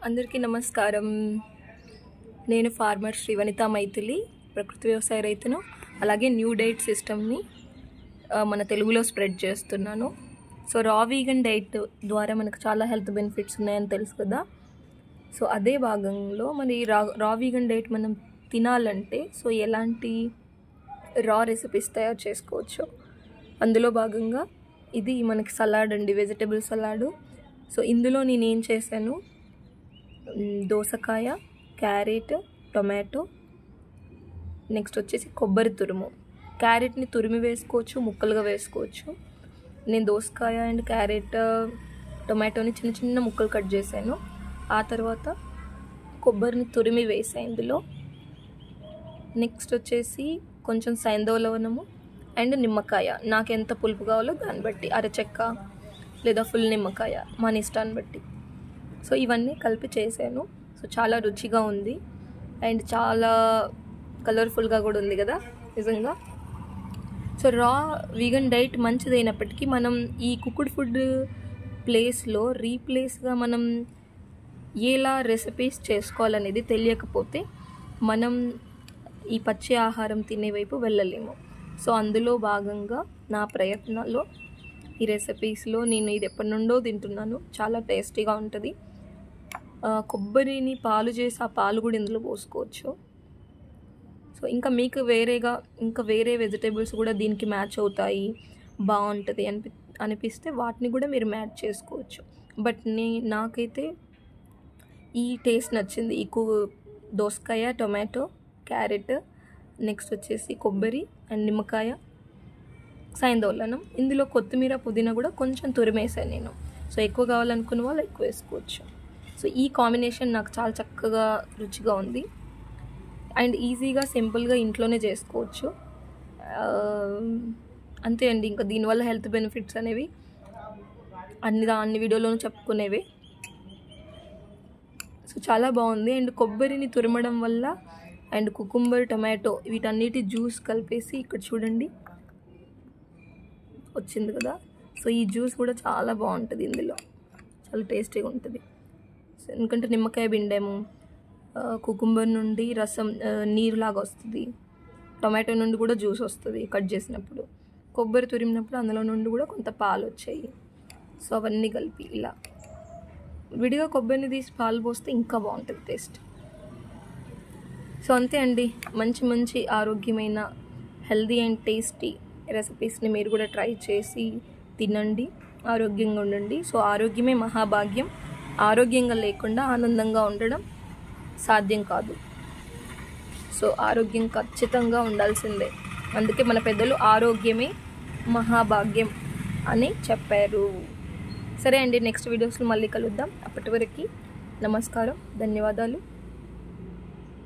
అందరికీ నమస్కారం నేను ఫార్మర్ శ్రీ వనితా మైథిలి ప్రకృతి వ్యవసాయ రైతును అలాగే న్యూ డైట్ సిస్టమ్ని ఆ, మన తెలుగులో స్ప్రెడ్ చేస్తున్నాను సో రా వీగన్ డైట్ ద్వారా మనకు చాలా హెల్త్ బెనిఫిట్స్ ఉన్నాయని తెలుసు కదా సో అదే భాగంలో మరి రా రా వీగన్ డైట్ మనం తినాలంటే సో ఎలాంటి రా రెసిపీస్ తయారు చేసుకోవచ్చు అందులో భాగంగా ఇది మనకి సలాడ్ అండి వెజిటబుల్ సలాడు సో ఇందులో నేను ఏం చేశాను మ్, దోసకాయ క్యారెట్ టొమాటో నెక్స్ట్ వచ్చేసి కొబ్బరి తురుము క్యారెట్ని తురిమి వేసుకోవచ్చు ముక్కలుగా వేసుకోవచ్చు నేను దోసకాయ అండ్ క్యారెట్ టొమాటోని చిన్న చిన్న ముక్కలు కట్ చేశాను ఆ తర్వాత కొబ్బరిని తురిమి వేసాను ఇందులో నెక్స్ట్ వచ్చేసి కొంచెం సైంధవ లవణము అండ్ నిమ్మకాయ నాకు ఎంత పులుపు కావాలో దాన్ని బట్టి అరచెక్క లేదా ఫుల్ నిమ్మకాయ మన ఇష్టాన్ని బట్టి సో ఇవన్నీ కలిపి చేశాను సో చాలా రుచిగా ఉంది అండ్ చాలా కలర్ఫుల్గా కూడా ఉంది కదా నిజంగా సో రా వీగన్ డైట్ మంచిదైనప్పటికీ మనం ఈ కుక్డ్ ఫుడ్ ప్లేస్లో రీప్లేస్గా మనం ఎలా రెసిపీస్ చేసుకోవాలనేది తెలియకపోతే మనం ఈ పచ్చి ఆహారం తినే వైపు వెళ్ళలేము సో అందులో భాగంగా నా ప్రయత్నాల్లో ఈ రెసిపీస్లో నేను ఇది ఎప్పటి నుండో తింటున్నాను చాలా టేస్టీగా ఉంటుంది ఆ, కొబ్బరిని పాలు చేసి ఆ పాలు కూడా ఇందులో పోసుకోవచ్చు సో ఇంకా మీకు వేరేగా ఇంకా వేరే వెజిటేబుల్స్ కూడా దీనికి మ్యాచ్ అవుతాయి బాగుంటుంది అనిపి అనిపిస్తే వాటిని కూడా మీరు మ్యాచ్ చేసుకోవచ్చు బట్ నే నాకైతే ఈ టేస్ట్ నచ్చింది ఈ కు దోసకాయ టొమాటో క్యారెట్ నెక్స్ట్ వచ్చేసి కొబ్బరి అండ్ నిమ్మకాయ సాయందోళనం ఇందులో కొత్తిమీర పుదీనా కూడా కొంచెం తురిమేసాను నేను సో ఎక్కువ కావాలనుకున్న వాళ్ళు ఎక్కువ వేసుకోవచ్చు సో ఈ కాంబినేషన్ నాకు చాలా చక్కగా రుచిగా ఉంది అండ్ ఈజీగా సింపుల్గా ఇంట్లోనే చేసుకోవచ్చు ఆ, అంతే అండి ఇంకా దీనివల్ల హెల్త్ బెనిఫిట్స్ అనేవి అన్ని దా- అన్ని వీడియోలోనూ చెప్పుకునేవి సో చాలా బాగుంది అండ్ కొబ్బరిని తురమడం వల్ల అండ్ కుకుంబర్ టొమాటో వీటన్నిటి జ్యూస్ కలిపేసి ఇక్కడ చూడండి వచ్చింది కదా సో ఈ జ్యూస్ కూడా చాలా బాగుంటుంది ఇందులో చాలా టేస్టీగా ఉంటుంది సో ఎందుకంటే నిమ్మకాయ పిండాము కుకుంబర్ నుండి రసం ఆ, నీరులాగా వస్తుంది టొమాటో నుండి కూడా జ్యూస్ వస్తుంది కట్ చేసినప్పుడు కొబ్బరి తురిమినప్పుడు అందులో నుండి కూడా కొంత పాలు వచ్చాయి సో అవన్నీ కలిపి ఇలా విడిగా కొబ్బరిని తీసి పాలు పోస్తే ఇంకా బాగుంటుంది టేస్ట్ సో అంతే అండి మంచి మంచి ఆరోగ్యమైన హెల్దీ అండ్ టేస్టీ రెసిపీస్ని మీరు కూడా ట్రై చేసి తినండి ఆరోగ్యంగా ఉండండి సో ఆరోగ్యమే మహాభాగ్యం ఆరోగ్యంగా లేకుండా ఆనందంగా ఉండడం సాధ్యం కాదు సో ఆరోగ్యం ఖచ్చితంగా ఉండాల్సిందే అందుకే మన పెద్దలు ఆరోగ్యమే మహాభాగ్యం అని చెప్పారు సరే అండి నెక్స్ట్ వీడియోస్లో మళ్ళీ కలుద్దాం అప్పటి వరకు నమస్కారం ధన్యవాదాలు